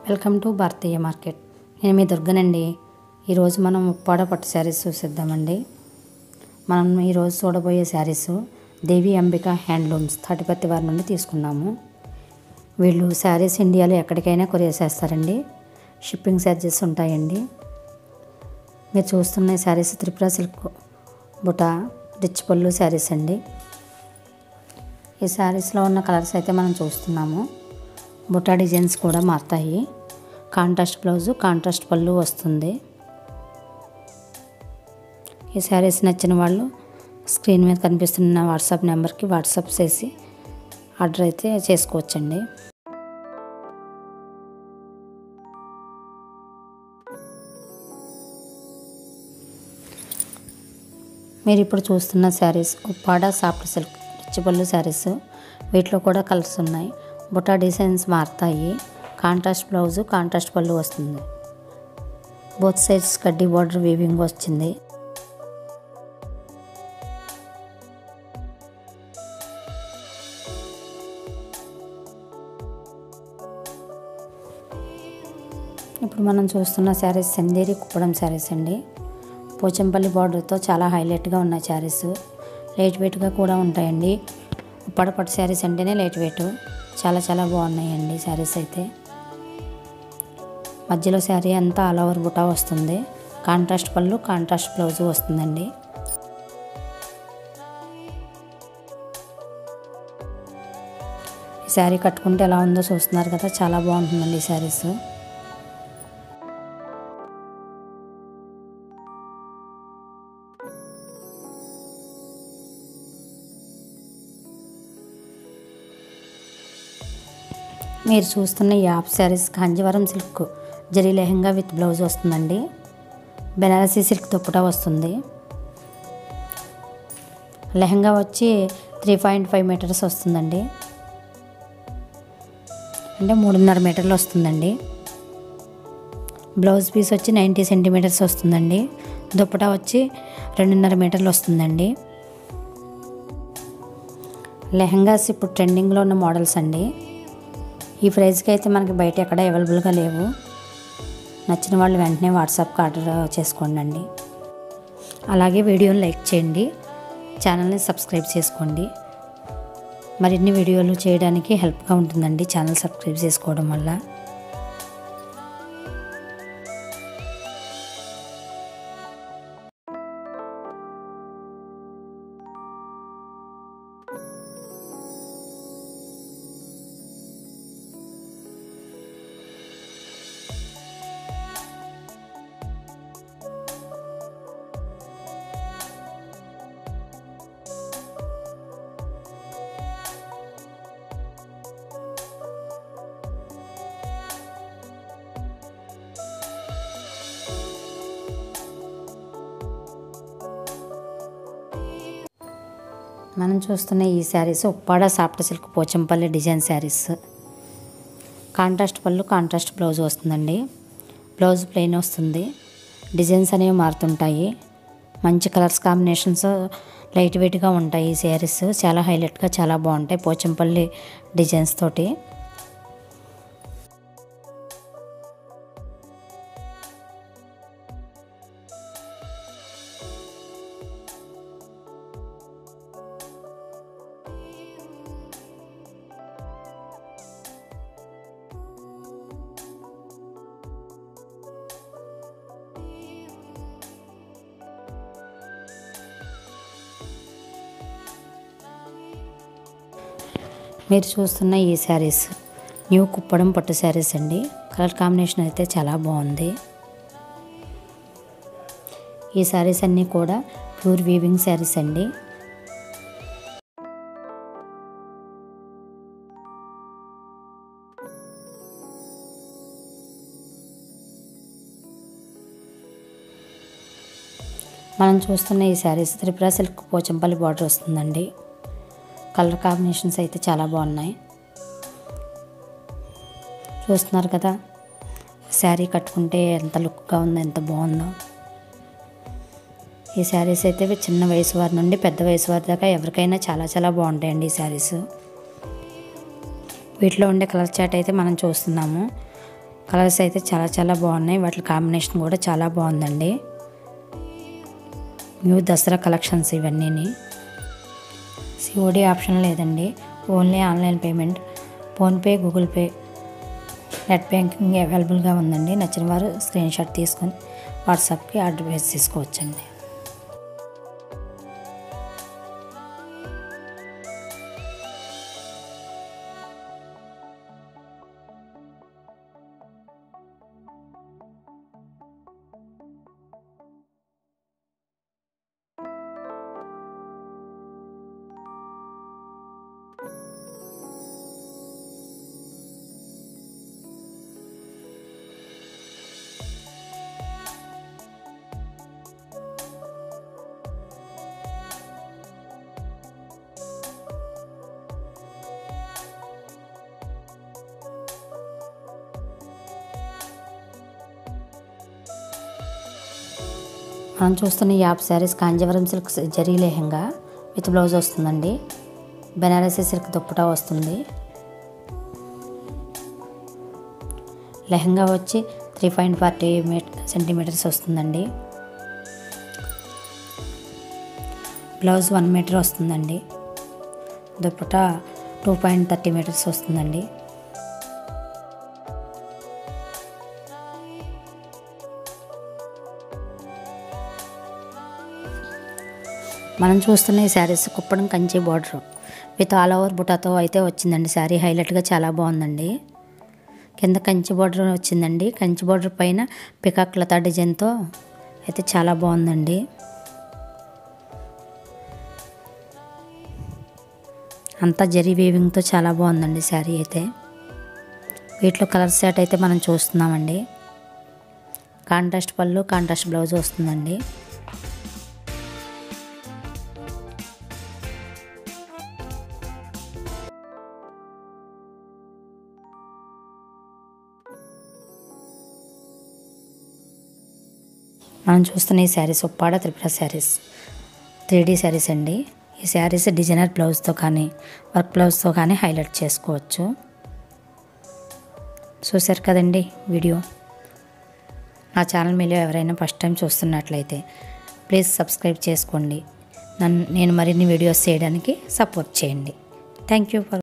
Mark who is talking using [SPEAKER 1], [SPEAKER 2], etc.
[SPEAKER 1] welcome to Bharatiya market నేను మీ దుర్గనండి ఈరోజు మనం ఉప్పాడ పట్టు శారీస్ చూసిద్దామండి మనం ఈరోజు చూడబోయే శారీస్ దేవి అంబిక హ్యాండ్లూమ్స్ తాటిపత్తి వారి నుండి తీసుకున్నాము వీళ్ళు శారీస్ ఇండియాలో ఎక్కడికైనా కొరియర్ చేస్తారండి షిప్పింగ్ ఛార్జెస్ ఉంటాయండి మీరు చూస్తున్న ఈ శారీస్ త్రిపుర సిల్క్ బుట రిచ్ పళ్ళు శారీస్ అండి ఈ శారీస్లో ఉన్న కలర్స్ అయితే మనం చూస్తున్నాము బుటా డిజైన్స్ కూడా మారుతాయి కాంట్రాస్ట్ బ్లౌజు కాంట్రాస్ట్ పళ్ళు వస్తుంది ఈ శారీస్ నచ్చిన వాళ్ళు స్క్రీన్ మీద కనిపిస్తున్న వాట్సాప్ నెంబర్కి వాట్సాప్ చేసి ఆర్డర్ అయితే చేసుకోవచ్చండి మీరు ఇప్పుడు చూస్తున్న శారీస్ ఉప్పాడ సాఫ్ట్ సిల్క్ రిచ్చిపళ్ళు శారీస్ వీటిలో కూడా కలర్స్ ఉన్నాయి బుటా డిజైన్స్ మారుతాయి కాంట్రాస్ట్ బ్లౌజు కాంట్రాస్ట్ పళ్ళు వస్తుంది బోత్ సైడ్స్ కడ్డీ బార్డర్ వీవింగ్ వచ్చింది ఇప్పుడు మనం చూస్తున్న శారీస్ చందేరి కుప్పడం శారీస్ అండి పోచంపల్లి బార్డర్తో చాలా హైలైట్గా ఉన్న శారీస్ లైట్ వెయిట్గా కూడా ఉంటాయండి ఉప్పాడ పట్టు శారీస్ అంటేనే లైట్ వెయిట్ చాలా చాలా బాగున్నాయండి శారీస్ అయితే మధ్యలో శారీ అంతా ఆల్ ఓవర్ బుటా వస్తుంది కాంట్రాస్ట్ పళ్ళు కాంట్రాస్ట్ బ్లౌజు వస్తుందండి ఈ శారీ కట్టుకుంటే ఎలా ఉందో చూస్తున్నారు కదా చాలా బాగుంటుందండి ఈ శారీస్ మీరు చూస్తున్న ఈ half saris Kanjeevaram silk zari lehenga with blouse వస్తుందండి బెనారసీ సిల్క్ దుప్పటా వస్తుంది లెహంగా వచ్చి త్రీ పాయింట్ ఫైవ్ మీటర్స్ వస్తుందండి అంటే మూడున్నర మీటర్లు వస్తుందండి బ్లౌజ్ పీస్ వచ్చి నైంటీ సెంటీమీటర్స్ వస్తుందండి దుప్పటా వచ్చి రెండున్నర మీటర్లు వస్తుందండి లెహంగాస్ ఇప్పుడు ట్రెండింగ్లో ఉన్న మోడల్స్ అండి ఈ ప్రైస్కి అయితే మనకి బయట ఎక్కడ అవైలబుల్గా లేవు నచ్చిన వాళ్ళు వెంటనే వాట్సాప్కి ఆర్డర్ చేసుకోండి అండి అలాగే వీడియోని లైక్ చేయండి ఛానల్ని సబ్స్క్రైబ్ చేసుకోండి మరిన్ని వీడియోలు చేయడానికి హెల్ప్గా ఉంటుందండి ఛానల్ సబ్స్క్రైబ్ చేసుకోవడం వల్ల మనం చూస్తున్న ఈ saris Uppada soft silk Pochampally design saris contrast పళ్ళు కాంట్రాస్ట్ బ్లౌజ్ వస్తుందండి బ్లౌజ్ ప్లెయిన్ వస్తుంది డిజైన్స్ అనేవి మారుతుంటాయి మంచి కలర్స్ కాంబినేషన్స్ లైట్ వెయిట్గా ఉంటాయి ఈ శారీస్ చాలా హైలైట్గా చాలా బాగుంటాయి పోచంపల్లి డిజైన్స్ తోటి మీరు చూస్తున్న ఈ శారీస్ న్యూ కుప్పడం పట్టు శారీస్ అండి కలర్ కాంబినేషన్ అయితే చాలా బాగుంది ఈ శారీస్ అన్నీ కూడా ప్యూర్ వీవింగ్ శారీస్ అండి మనం చూస్తున్న ఈ శారీస్ త్రిపుర సిల్క్ పోచంపల్లి బార్డర్ వస్తుందండి కలర్ కాంబినేషన్స్ అయితే చాలా బాగున్నాయి చూస్తున్నారు కదా శారీ కట్టుకుంటే ఎంత లుక్గా ఉందో ఎంత బాగుందో ఈ శారీస్ అయితే చిన్న వయసు వారి నుండి పెద్ద వయసు వారి దాకా ఎవరికైనా చాలా చాలా బాగుంటాయండి ఈ శారీస్ వీటిలో ఉండే కలర్ చాట్ అయితే మనం చూస్తున్నాము కలర్స్ అయితే చాలా చాలా బాగున్నాయి వాటి కాంబినేషన్ కూడా చాలా బాగుందండి న్యూ దసరా కలెక్షన్స్ ఇవన్నీని సిఓడి ఆప్షన్ లేదండి only online payment PhonePe Google Pay net banking అవైలబుల్గా ఉందండి నచ్చిన వారు స్క్రీన్ షాట్ తీసుకొని వాట్సాప్కి ఆర్డర్ వేసి తీసుకోవచ్చండి మనం చూస్తున్న ఈ app saris Kanjeevaram silk zari lehenga with blouse వస్తుందండి బెనారసీ సిల్క్ దుప్పటా వస్తుంది లెహంగా వచ్చి త్రీ పాయింట్ ఫార్టీ సెంటీమీటర్స్ వస్తుందండి బ్లౌజ్ వన్ మీటర్ వస్తుందండి dupatta two point thirty metres వస్తుందండి మనం చూస్తున్న ఈ saris Kuppadam Kanchi border with all over బుటాతో అయితే వచ్చిందండి శారీ హైలైట్గా చాలా బాగుందండి కింద కంచి బార్డర్ వచ్చిందండి కంచి బార్డర్ పైన పికాక్ లతా డిజైన్తో అయితే చాలా బాగుందండి అంతా జరీ వీవింగ్తో చాలా బాగుందండి శారీ అయితే వీటిలో కలర్ సెట్ అయితే మనం చూస్తున్నామండి కాంట్రాస్ట్ పళ్ళు కాంట్రాస్ట్ బ్లౌజ్ వస్తుందండి మనం చూస్తున్న ఈ శారీస్ ఉప్పాడ త్రిపుర శారీస్ త్రీ డీ శారీస్ అండి ఈ శారీస్ డిజైనర్ బ్లౌజ్తో కానీ వర్క్ బ్లౌజ్తో కానీ హైలైట్ చేసుకోవచ్చు చూశారు కదండి వీడియో నా ఛానల్ మీలో ఎవరైనా ఫస్ట్ టైం చూస్తున్నట్లయితే ప్లీజ్ సబ్స్క్రైబ్ చేసుకోండి నన్ను నేను మరిన్ని వీడియోస్ చేయడానికి సపోర్ట్ చేయండి థ్యాంక్ యూ ఫర్